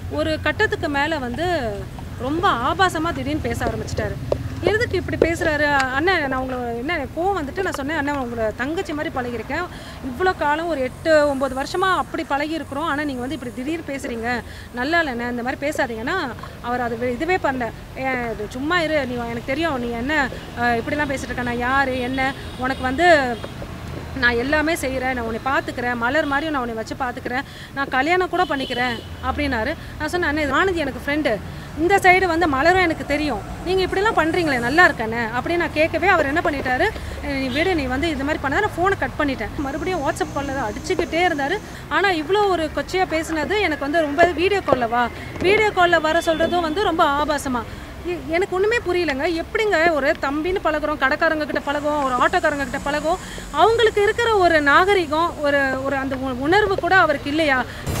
ஒரு கட்டத்துக்கு மேலே வந்து ரொம்ப ஆபாசமாக திடீர்னு பேச ஆரம்பிச்சிட்டாரு எதுக்கு இப்படி பேசுகிறாரு அண்ணன் நான் உங்களை என்ன கோவம் வந்துட்டு நான் சொன்னேன் அண்ணன் உங்களை தங்கச்சி மாதிரி பழகியிருக்கேன் இவ்வளோ காலம் ஒரு எட்டு ஒம்பது வருஷமாக அப்படி பழகி இருக்கிறோம் ஆனால் நீங்கள் வந்து இப்படி திடீர்னு பேசுகிறீங்க நல்லா இல்லைண்ணே இந்த மாதிரி பேசாதீங்கன்னா அவர் அது வே- இதுவே பண்ணல ஏன் இது சும்மா இரு நீ எனக்கு தெரியும் நீ என்ன அஹ், இப்படிலாம் பேசிட்டு இருக்க நான் யார் என்ன உனக்கு வந்து நான் எல்லாமே செய்கிறேன் நான் உன்னை பார்த்துக்கிறேன் மலர் மாதிரியும் நான் உன்னை வச்சு பார்த்துக்கிறேன் நான் கல்யாணம் கூட பண்ணிக்கிறேன் அப்படின்னாரு நான் சொன்னேன் அண்ணே ஆனந்தி எனக்கு ஃப்ரெண்டு இந்த சைடு வந்து மலரும் எனக்கு தெரியும் நீங்கள் இப்படிலாம் பண்ணுறீங்களே நல்லா இருக்கண்ணே அப்படின்னு நான் கேட்கவே அவர் என்ன பண்ணிட்டாரு "அஹ் நீ விடு நீ வந்து இது மாதிரி பண்ணாத நான் ஃபோனை கட் பண்ணிட்டேன் மறுபடியும் வாட்ஸ்அப் காலில் தான் அடிச்சுக்கிட்டே இருந்தார் ஆனால் இவ்வளோ ஒரு கொச்சையாக பேசினது எனக்கு வந்து ரொம்ப வீடியோ காலில் வா வீடியோ காலில் வர சொல்கிறதும் வந்து ரொம்ப ஆபாசமாக எ- எனக்கு ஒன்றுமே புரியலங்க எப்படிங்க ஒரு தம்பின்னு பழகுறோம் கடைக்காரங்க கிட்ட பழகுவோம் ஒரு ஆட்டோக்காரங்க கிட்ட பழகுவோம் அவங்களுக்கு இருக்கிற ஒரு நாகரிகம் ஒரு ஒரு அந்த உ- உணர்வு கூட அவருக்கு இல்லையா